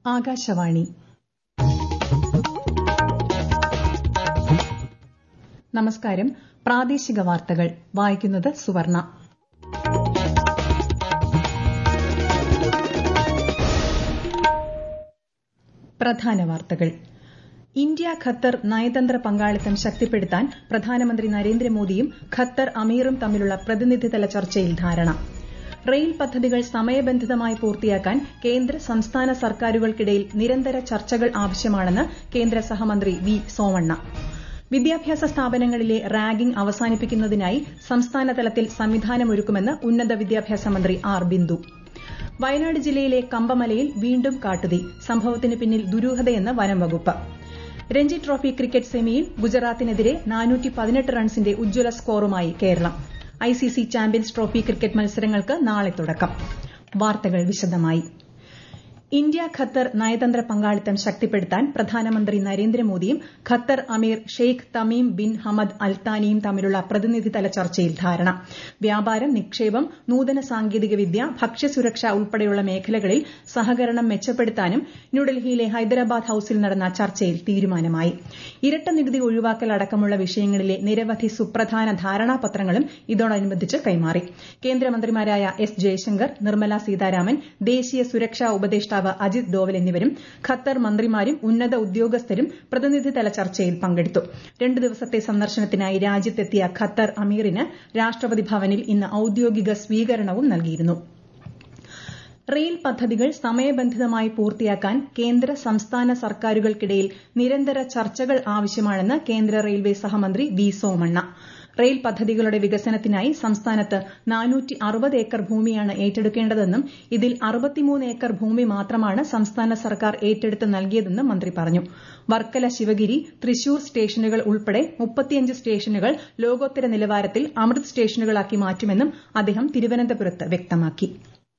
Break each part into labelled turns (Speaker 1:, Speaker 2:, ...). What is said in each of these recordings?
Speaker 1: ആകാശവാണി നമസ്കാരം പ്രാദേശിക വാർത്തകൾ വായിക്കുന്നത് സുവർണ പ്രധാന വാർത്തകൾ ഇന്ത്യ ഖത്തർ നയതന്ത്ര പങ്കാളിത്തം ശക്തിപ്പെടുത്താൻ പ്രധാനമന്ത്രി നരേന്ദ്രമോദിയും ഖത്തർ അമീറും തമ്മിലുള്ള പ്രതിനിധിതല ചർച്ചയിൽ ധാരണ റെയിൽ പദ്ധതികൾ സമയബന്ധിതമായി പൂർത്തിയാക്കാൻ കേന്ദ്ര സംസ്ഥാന സർക്കാരുകൾക്കിടയിൽ നിരന്തര ചർച്ചകൾ ആവശ്യമാണെന്ന് കേന്ദ്ര സഹമന്ത്രി വി സോമണ്ണ വിദ്യാഭ്യാസ സ്ഥാപനങ്ങളിലെ റാഗിംഗ് അവസാനിപ്പിക്കുന്നതിനായി സംസ്ഥാനതലത്തിൽ സംവിധാനമൊരുക്കുമെന്ന് ഉന്നത വിദ്യാഭ്യാസ മന്ത്രി ആർ ബിന്ദു വയനാട് ജില്ലയിലെ കമ്പമലയിൽ വീണ്ടും കാട്ടുതീ സംഭവത്തിന് പിന്നിൽ ദുരൂഹതയെന്ന് വനം വകുപ്പ് രഞ്ജി ട്രോഫി ക്രിക്കറ്റ് സെമിയിൽ ഗുജറാത്തിനെതിരെ റൺസിന്റെ ഉജ്ജ്വല സ്കോറുമായി Keralam ICC champions trophy cricket മത്സരങ്ങൾക്ക് നാളെ തുടക്കം വാർത്തകൾ വിശദമായി ഇന്ത്യ ഖത്തർ നയതന്ത്ര പങ്കാളിത്തം ശക്തിപ്പെടുത്താൻ പ്രധാനമന്ത്രി നരേന്ദ്രമോദിയും ഖത്തർ അമീർ ഷെയ്ഖ് തമീം ബിൻ ഹമദ് അൽത്താനിയും തമ്മിലുള്ള പ്രതിനിധിതല ചർച്ചയിൽ ധാരണ വ്യാപാരം നിക്ഷേപം നൂതന സാങ്കേതികവിദ്യ ഭക്ഷ്യസുരക്ഷ ഉൾപ്പെടെയുള്ള മേഖലകളിൽ സഹകരണം മെച്ചപ്പെടുത്താനും ന്യൂഡൽഹിയിലെ ഹൈദരാബാദ് ഹൌസിൽ നടന്ന ചർച്ചയിൽ തീരുമാനമായി ഇരട്ട നികുതി ഒഴിവാക്കൽ അടക്കമുള്ള വിഷയങ്ങളിലെ നിരവധി സുപ്രധാന ധാരണാപത്രങ്ങളും ഇതോടനുബന്ധിച്ച് കൈമാറി കേന്ദ്രമന്ത്രിമാരായ എസ് ജയശങ്കർ നിർമ്മല സീതാരാമൻ ദേശീയ സുരക്ഷാ ഉപദേഷ്ടാവ് അജിത് ഡോവൽ എന്നിവരും ഖത്തർ മന്ത്രിമാരും ഉന്നത ഉദ്യോഗസ്ഥരും പ്രതിനിധിതല ചർച്ചയിൽ പങ്കെടുത്തു രണ്ടു ദിവസത്തെ സന്ദർശനത്തിനായി രാജ്യത്തെത്തിയ ഖത്തർ അമീറിന് രാഷ്ട്രപതി ഭവനിൽ ഇന്ന് ഔദ്യോഗിക സ്വീകരണവും നൽകിയിരുന്നു റെയിൽ പദ്ധതികൾ സമയബന്ധിതമായി പൂർത്തിയാക്കാൻ കേന്ദ്ര സംസ്ഥാന സർക്കാരുകൾക്കിടയിൽ നിരന്തര ചർച്ചകൾ ആവശ്യമാണെന്ന് കേന്ദ്ര റെയിൽവേ സഹമന്ത്രി വി സോമണ്ണ റെയിൽ പദ്ധതികളുടെ വികസനത്തിനായി സംസ്ഥാനത്ത് ഏക്കർ ഭൂമിയാണ് ഏറ്റെടുക്കേണ്ടതെന്നും ഇതിൽ ഏക്കർ ഭൂമി മാത്രമാണ് സംസ്ഥാന സർക്കാർ ഏറ്റെടുത്ത് നൽകിയതെന്നും മന്ത്രി പറഞ്ഞു വർക്കല ശിവഗിരി തൃശൂർ സ്റ്റേഷനുകൾ ഉൾപ്പെടെ സ്റ്റേഷനുകൾ ലോകോത്തര നിലവാരത്തിൽ അമൃത് സ്റ്റേഷനുകളാക്കി മാറ്റുമെന്നും അദ്ദേഹം തിരുവനന്തപുരത്ത് വ്യക്തമാക്കി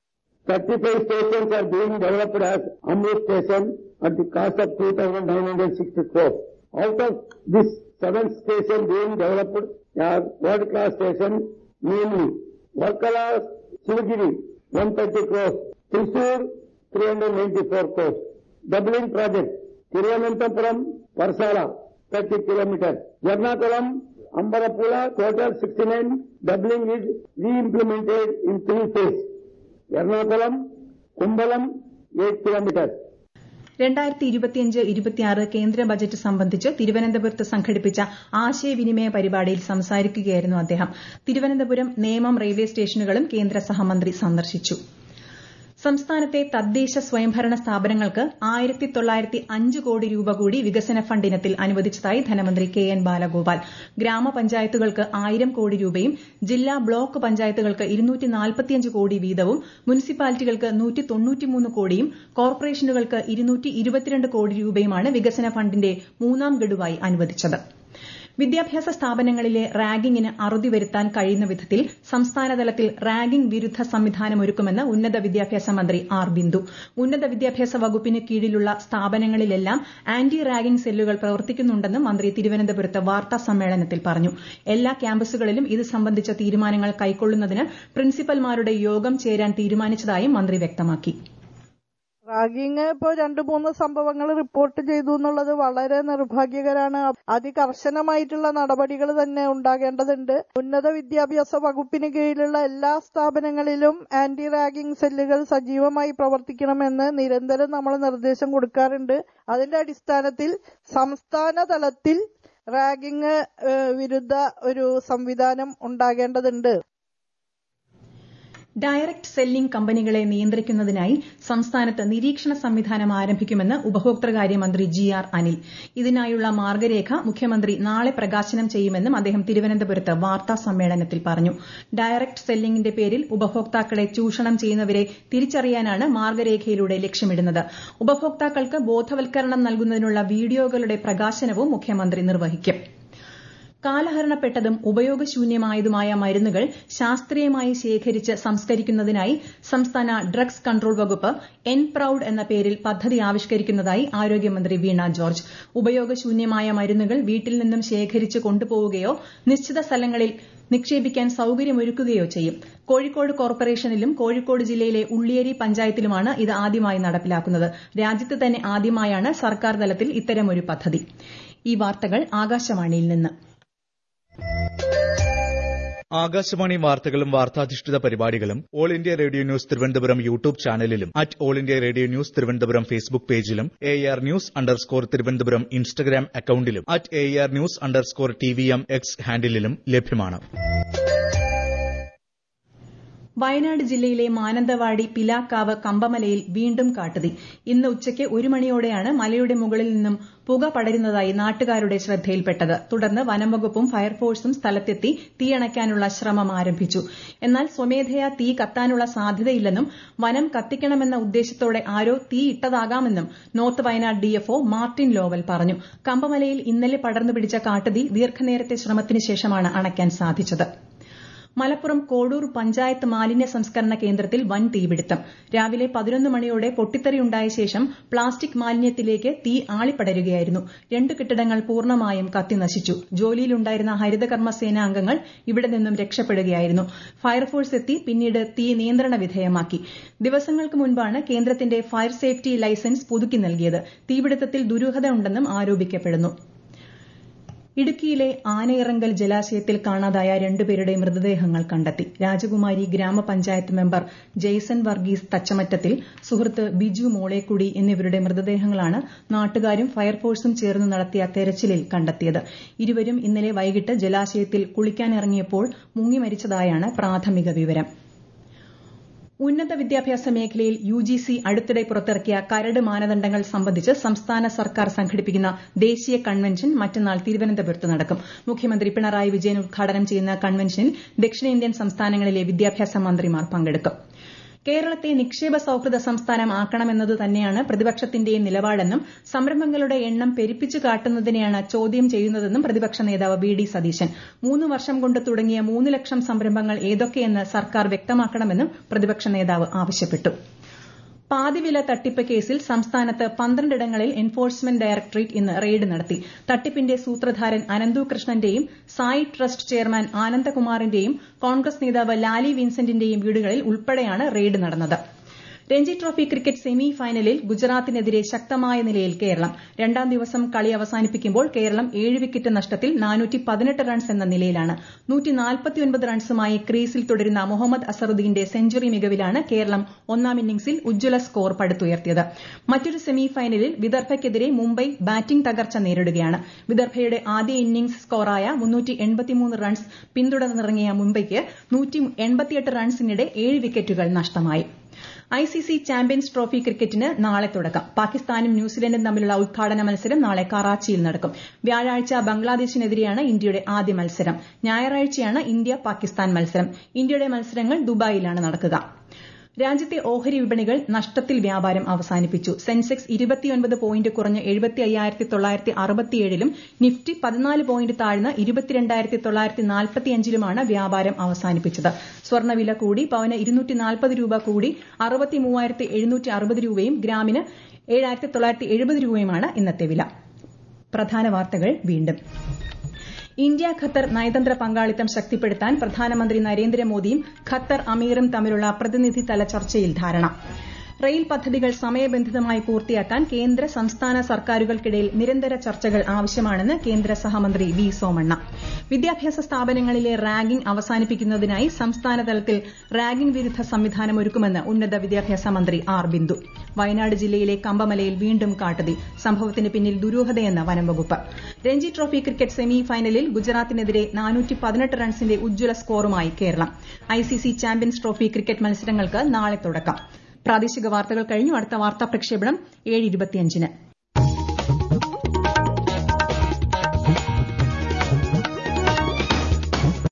Speaker 2: 35 stations are being developed as Amrit station at the cost of 2,960 crores. Out of this seven stations being developed are world-class stations, namely Varkala, Shivagiri, 130 crores, Thrissur, 394 crores. Doubling project, Thiruvananthapuram, Varsala, 30 kilometers. Jarnakulam, Ambarapula, total 69, doubling is re-implemented in three phases. Ernakulam Kumbalam eight kilometre
Speaker 1: രണ്ടായിരത്തി ഇരുപത്തിയഞ്ച് ഇരുപത്തിയാറ് കേന്ദ്ര budget സംബന്ധിച്ച് തിരുവനന്തപുരത്ത് സംഘടിപ്പിച്ച ആശയവിനിമയ പരിപാടിയിൽ സംസാരിക്കുകയായിരുന്നു അദ്ദേഹം തിരുവനന്തപുരം നേമം റെയിൽവേ സ്റ്റേഷനുകളും കേന്ദ്ര സഹമന്ത്രി സന്ദർശിച്ചു സംസ്ഥാനത്തെ തദ്ദേശ സ്വയംഭരണ സ്ഥാപനങ്ങൾക്ക് ആയിരത്തി തൊള്ളായിരത്തി അഞ്ച് കോടി രൂപ കൂടി വികസന ഫണ്ട് ഇനത്തിൽ അനുവദിച്ചതായി ധനമന്ത്രി കെ എൻ ബാലഗോപാൽ ഗ്രാമപഞ്ചായത്തുകൾക്ക് ആയിരം കോടി രൂപയും ജില്ലാ ബ്ലോക്ക് പഞ്ചായത്തുകൾക്ക് ഇരുന്നൂറ്റി നാൽപ്പത്തിയഞ്ച് കോടി വീതവും മുനിസിപ്പാലിറ്റികൾക്ക് നൂറ്റി തൊണ്ണൂറ്റിമൂന്ന് കോടിയും കോർപ്പറേഷനുകൾക്ക് ഇരുന്നൂറ്റി ഇരുപത്തിരണ്ട് കോടി രൂപയുമാണ് വികസന ഫണ്ടിന്റെ മൂന്നാം ഗഡുവായി അനുവദിച്ചത് വിദ്യാഭ്യാസ സ്ഥാപനങ്ങളിലെ റാഗിങ്ങിന് അറുതി വരുത്താൻ കഴിയുന്ന വിധത്തിൽ സംസ്ഥാനതലത്തിൽ റാഗിംഗ് വിരുദ്ധ സംവിധാനമൊരുക്കുമെന്ന് ഉന്നത വിദ്യാഭ്യാസ മന്ത്രി ആർ ബിന്ദു ഉന്നത വിദ്യാഭ്യാസ വകുപ്പിന് കീഴിലുള്ള സ്ഥാപനങ്ങളിലെല്ലാം ആന്റി റാഗിംഗ് സെല്ലുകൾ പ്രവർത്തിക്കുന്നുണ്ടെന്നും മന്ത്രി തിരുവനന്തപുരത്ത് വാർത്താ സമ്മേളനത്തിൽ പറഞ്ഞു എല്ലാ ക്യാമ്പസുകളിലും ഇത് സംബന്ധിച്ച തീരുമാനങ്ങൾ കൈക്കൊള്ളുന്നതിന് പ്രിൻസിപ്പൽമാരുടെ യോഗം ചേരാൻ തീരുമാനിച്ചതായും മന്ത്രി വ്യക്തമാക്കി
Speaker 3: റാഗിങ് ഇപ്പോൾ രണ്ട് മൂന്ന് സംഭവങ്ങൾ റിപ്പോർട്ട് ചെയ്തു എന്നുള്ളത് വളരെ നിർഭാഗ്യകരാണ് അതികർശനമായിട്ടുള്ള നടപടികൾ തന്നെ ഉണ്ടാകേണ്ടതുണ്ട് ഉന്നത വിദ്യാഭ്യാസ വകുപ്പിന് കീഴിലുള്ള എല്ലാ സ്ഥാപനങ്ങളിലും ആന്റി റാഗിംഗ് സെല്ലുകൾ സജീവമായി പ്രവർത്തിക്കണമെന്ന് നിരന്തരം നമ്മൾ നിർദ്ദേശം കൊടുക്കാറുണ്ട് അതിന്റെ അടിസ്ഥാനത്തിൽ സംസ്ഥാന തലത്തിൽ റാഗിംഗ് വിരുദ്ധ ഒരു സംവിധാനം ഉണ്ടാകേണ്ടതുണ്ട്
Speaker 1: ഡയറക്ട് സെല്ലിംഗ് കമ്പനികളെ നിയന്ത്രിക്കുന്നതിനായി സംസ്ഥാനത്ത് നിരീക്ഷണ സംവിധാനം ആരംഭിക്കുമെന്ന് ഉപഭോക്തൃകാര്യമന്ത്രി ജി ആർ അനിൽ ഇതിനായുള്ള മാർഗരേഖ മുഖ്യമന്ത്രി നാളെ പ്രകാശനം ചെയ്യുമെന്നും അദ്ദേഹം തിരുവനന്തപുരത്ത് വാർത്താ സമ്മേളനത്തിൽ പറഞ്ഞു ഡയറക്ട് സെല്ലിംഗിന്റെ പേരിൽ ഉപഭോക്താക്കളെ ചൂഷണം ചെയ്യുന്നവരെ തിരിച്ചറിയാനാണ് മാർഗരേഖയിലൂടെ ലക്ഷ്യമിടുന്നത് ഉപഭോക്താക്കൾക്ക് ബോധവൽക്കരണം നൽകുന്നതിനുള്ള വീഡിയോകളുടെ പ്രകാശനവും മുഖ്യമന്ത്രി നിർവഹിക്കും കാലഹരണപ്പെട്ടതും ഉപയോഗശൂന്യമായതുമായ മരുന്നുകൾ ശാസ്ത്രീയമായി ശേഖരിച്ച് സംസ്കരിക്കുന്നതിനായി സംസ്ഥാന ഡ്രഗ്സ് കൺട്രോൾ വകുപ്പ് എൻ പ്രൌഡ് എന്ന പേരിൽ പദ്ധതി ആവിഷ്കരിക്കുന്നതായി ആരോഗ്യമന്ത്രി വീണ ജോർജ് ഉപയോഗശൂന്യമായ മരുന്നുകൾ വീട്ടിൽ നിന്നും ശേഖരിച്ച് കൊണ്ടുപോവുകയോ നിശ്ചിത സ്ഥലങ്ങളിൽ നിക്ഷേപിക്കാൻ സൌകര്യമൊരുക്കുകയോ ചെയ്യും കോഴിക്കോട് കോർപ്പറേഷനിലും കോഴിക്കോട് ജില്ലയിലെ ഉള്ളിയേരി പഞ്ചായത്തിലുമാണ് ഇത് ആദ്യമായി നടപ്പിലാക്കുന്നത് രാജ്യത്ത് തന്നെ ആദ്യമായാണ് സർക്കാർ തലത്തിൽ ഇത്തരമൊരു പദ്ധതി ഈ വാർത്തകൾ ആകാശവാണിയിൽ നിന്ന്
Speaker 4: ആകാശവാണി വാർത്തകളും വാർത്താധിഷ്ഠിത പരിപാടികളും all India radio news Thiruvananthapuram YouTube ചാനലിലും at all India radio news Thiruvananthapuram Facebook പേജിലും A R news underscore Thiruvananthapuram Instagram അക്കൌണ്ടിലും at A R news underscore T V M X ഹാൻഡിലും ലഭ്യമാണ്
Speaker 1: വയനാട് ജില്ലയിലെ മാനന്തവാടി പിലാക്കാവ് കമ്പമലയിൽ വീണ്ടും കാട്ടുതീ ഇന്ന് ഉച്ചയ്ക്ക് ഒരു മണിയോടെയാണ് മലയുടെ മുകളിൽ നിന്നും പുക പടരുന്നതായി നാട്ടുകാരുടെ ശ്രദ്ധയിൽപ്പെട്ടത് തുടർന്ന് വനംവകുപ്പും ഫയർഫോഴ്സും സ്ഥലത്തെത്തി തീയണയ്ക്കാനുള്ള ശ്രമം ആരംഭിച്ചു എന്നാൽ സ്വമേധയാ തീ കത്താനുള്ള സാധ്യതയില്ലെന്നും വനം കത്തിക്കണമെന്ന ഉദ്ദേശത്തോടെ ആരോ തീ ഇട്ടതാകാമെന്നും north Wayanad DFO Martin Lowell പറഞ്ഞു കമ്പമലയിൽ ഇന്നലെ പടർന്നു പിടിച്ച കാട്ടുതീ ദീർഘനേരത്തെ ശ്രമത്തിന് ശേഷമാണ് അണയ്ക്കാൻ സാധിച്ചത് മലപ്പുറം കോഡൂർ പഞ്ചായത്ത് മാലിന്യ സംസ്കരണ കേന്ദ്രത്തിൽ വൻ തീപിടുത്തം രാവിലെ പതിനൊന്ന് മണിയോടെ പൊട്ടിത്തെറിയുണ്ടായ ശേഷം പ്ലാസ്റ്റിക് മാലിന്യത്തിലേക്ക് തീ ആളിപ്പടരുകയായിരുന്നു രണ്ട് കെട്ടിടങ്ങൾ പൂർണ്ണമായും കത്തിനശിച്ചു ജോലിയിലുണ്ടായിരുന്ന ഹരിതകർമ്മ സേനാ അംഗങ്ങൾ ഇവിടെ നിന്നും രക്ഷപ്പെടുകയായിരുന്നു ഫയർഫോഴ്സ് എത്തി പിന്നീട് തീ നിയന്ത്രണ വിധേയമാക്കി ദിവസങ്ങൾക്ക് മുൻപാണ് കേന്ദ്രത്തിന്റെ ഫയർ സേഫ്റ്റി ലൈസൻസ് പുതുക്കി നൽകിയത് തീപിടുത്തത്തിൽ ദുരൂഹത ഉണ്ടെന്നും ആരോപിക്കപ്പെടുന്നു ഇടുക്കിയിലെ ആനയിറങ്കൽ ജലാശയത്തിൽ കാണാതായ രണ്ടുപേരുടെ മൃതദേഹങ്ങൾ കണ്ടെത്തി രാജകുമാരി ഗ്രാമപഞ്ചായത്ത് മെമ്പർ ജെയ്സൺ വർഗീസ് തച്ചമറ്റത്തിൽ സുഹൃത്ത് ബിജു മോളേക്കുടി എന്നിവരുടെ മൃതദേഹങ്ങളാണ് നാട്ടുകാരും ഫയർഫോഴ്സും ചേർന്ന് നടത്തിയ തെരച്ചിലിൽ കണ്ടെത്തിയത് ഇരുവരും ഇന്നലെ വൈകിട്ട് ജലാശയത്തിൽ കുളിക്കാനിറങ്ങിയപ്പോൾ മുങ്ങി മരിച്ചതായാണ് പ്രാഥമിക വിവരം ഉന്നത വിദ്യാഭ്യാസ മേഖലയിൽ യുജിസി അടുത്തിടെ പുറത്തിറക്കിയ കരട് മാനദണ്ഡങ്ങൾ സംബന്ധിച്ച് സംസ്ഥാന സർക്കാർ സംഘടിപ്പിക്കുന്ന ദേശീയ കൺവെൻഷൻ മറ്റന്നാൾ തിരുവനന്തപുരത്ത് നടക്കും മുഖ്യമന്ത്രി പിണറായി വിജയൻ ഉദ്ഘാടനം ചെയ്യുന്ന കൺവെൻഷനിൽ ദക്ഷിണേന്ത്യൻ സംസ്ഥാനങ്ങളിലെ വിദ്യാഭ്യാസ മന്ത്രിമാർ പങ്കെടുക്കും കേരളത്തെ നിക്ഷേപ സൌഹൃദ സംസ്ഥാനം ആക്കണമെന്നത് തന്നെയാണ് പ്രതിപക്ഷത്തിന്റെയും നിലപാടെന്നും സംരംഭങ്ങളുടെ എണ്ണം പെരുപ്പിച്ചു കാട്ടുന്നതിനെയാണ് ചോദ്യം ചെയ്യുന്നതെന്നും പ്രതിപക്ഷ നേതാവ് വി ഡി സതീശൻ മൂന്ന് വർഷം കൊണ്ട് തുടങ്ങിയ മൂന്ന് ലക്ഷം സംരംഭങ്ങൾ ഏതൊക്കെയെന്ന് സർക്കാർ വ്യക്തമാക്കണമെന്നും പ്രതിപക്ഷ നേതാവ് ആവശ്യപ്പെട്ടു പാതിവില തട്ടിപ്പ് കേസിൽ സംസ്ഥാനത്ത് പന്ത്രണ്ടിടങ്ങളിൽ എൻഫോഴ്സ്മെന്റ് ഡയറക്ടറേറ്റ് ഇന്ന് റെയ്ഡ് നടത്തി തട്ടിപ്പിന്റെ സൂത്രധാരൻ അനന്തു കൃഷ്ണന്റെയും സായി ട്രസ്റ്റ് ചെയർമാൻ ആനന്ദകുമാറിന്റെയും കോൺഗ്രസ് നേതാവ് ലാലി വിൻസെന്റിന്റെയും വീടുകളിൽ ഉൾപ്പെടെയാണ് റെയ്ഡ് നടന്നത് രഞ്ജി ട്രോഫി ക്രിക്കറ്റ് സെമി ഫൈനലിൽ ഗുജറാത്തിനെതിരെ ശക്തമായ നിലയിൽ കേരളം രണ്ടാം ദിവസം കളി അവസാനിപ്പിക്കുമ്പോൾ കേരളം ഏഴ് വിക്കറ്റ് നഷ്ടത്തിൽ റൺസ് എന്ന നിലയിലാണ് റൺസുമായി ക്രീസിൽ തുടരുന്ന മുഹമ്മദ് അസറുദ്ദീന്റെ സെഞ്ചുറി മികവിലാണ് കേരളം ഒന്നാം ഇന്നിംഗ്സിൽ ഉജ്ജ്വല സ്കോർ പടുത്തുയർത്തിയത് മറ്റൊരു സെമി ഫൈനലിൽ വിദർഭയ്ക്കെതിരെ മുംബൈ ബാറ്റിംഗ് തകർച്ച നേരിടുകയാണ് വിദർഭയുടെ ആദ്യ ഇന്നിംഗ്സ് സ്കോറായ റൺസ് പിന്തുടർന്നിറങ്ങിയ മുംബൈക്ക് റൺസിനിടെ ഏഴ് വിക്കറ്റുകൾ നഷ്ടമായി ഐസിസി ചാമ്പ്യൻസ് ട്രോഫി ക്രിക്കറ്റിന് നാളെ തുടക്കം പാകിസ്ഥാനും ന്യൂസിലൻഡും തമ്മിലുള്ള ഉദ്ഘാടന മത്സരം നാളെ കറാച്ചിയിൽ നടക്കും വ്യാഴാഴ്ച ബംഗ്ലാദേശിനെതിരെയാണ് ഇന്ത്യയുടെ ആദ്യ മത്സരം ഞായറാഴ്ചയാണ് ഇന്ത്യ പാകിസ്ഥാൻ മത്സരം ഇന്ത്യയുടെ മത്സരങ്ങൾ ദുബായിലാണ് നടക്കുക രാജ്യത്തെ ഓഹരി വിപണികൾ നഷ്ടത്തിൽ വ്യാപാരം അവസാനിപ്പിച്ചു സെൻസെക്സ് ഇരുപത്തിയൊൻപത് പോയിന്റ് കുറഞ്ഞ് എഴുപത്തി അയ്യായിരത്തി തൊള്ളായിരത്തി അറുപത്തിയേഴിലും നിഫ്റ്റി പതിനാല് പോയിന്റ് താഴ്ന്ന് ഇരുപത്തിരണ്ടായിരത്തി തൊള്ളായിരത്തി നാൽപ്പത്തിയഞ്ചിലുമാണ് വ്യാപാരം അവസാനിപ്പിച്ചത് സ്വർണ്ണവില കൂടി പവന് ഇരുന്നൂറ്റി നാൽപ്പത് രൂപ കൂടി അറുപത്തി മൂവായിരത്തി എഴുന്നൂറ്റി അറുപത് രൂപയും ഗ്രാമിന് ഏഴായിരത്തി തൊള്ളായിരത്തി എഴുപത് രൂപയുമാണ് ഇന്നത്തെ വില പ്രധാന വാർത്തകൾ വീണ്ടും ഇന്ത്യ ഖത്തർ നയതന്ത്ര പങ്കാളിത്തം ശക്തിപ്പെടുത്താൻ പ്രധാനമന്ത്രി നരേന്ദ്രമോദിയും ഖത്തർ അമീറും തമ്മിലുള്ള പ്രതിനിധിതല ചർച്ചയിൽ ധാരണ റെയിൽ പദ്ധതികൾ സമയബന്ധിതമായി പൂർത്തിയാക്കാൻ കേന്ദ്ര സംസ്ഥാന സർക്കാരുകൾക്കിടയിൽ നിരന്തര ചർച്ചകൾ ആവശ്യമാണെന്ന് കേന്ദ്ര സഹമന്ത്രി വി സോമണ്ണ വിദ്യാഭ്യാസ സ്ഥാപനങ്ങളിലെ റാഗിംഗ് അവസാനിപ്പിക്കുന്നതിനായി സംസ്ഥാന തലത്തിൽ റാഗിംഗ് വിരുദ്ധ സംവിധാനം ഒരുക്കുമെന്ന് ഉന്നത വിദ്യാഭ്യാസ മന്ത്രി ആർ ബിന്ദു വയനാട് ജില്ലയിലെ കമ്പമലയിൽ വീണ്ടും കാട്ടുതീ സംഭവത്തിന് പിന്നിൽ ദുരൂഹതയെന്ന് വനംവകുപ്പ് രഞ്ജി ട്രോഫി ക്രിക്കറ്റ് സെമി ഫൈനലിൽ ഗുജറാത്തിനെതിരെ റൺസിന്റെ ഉജ്ജ്വല സ്കോറുമായി Keralam ICC champions trophy cricket മത്സരങ്ങൾക്ക് നാളെ തുടക്കം പ്രാദേശിക വാർത്തകൾ കഴിഞ്ഞു അടുത്ത വാർത്താ പ്രക്ഷേപണം ഏഴ് ഇരുപത്തിയഞ്ചിന്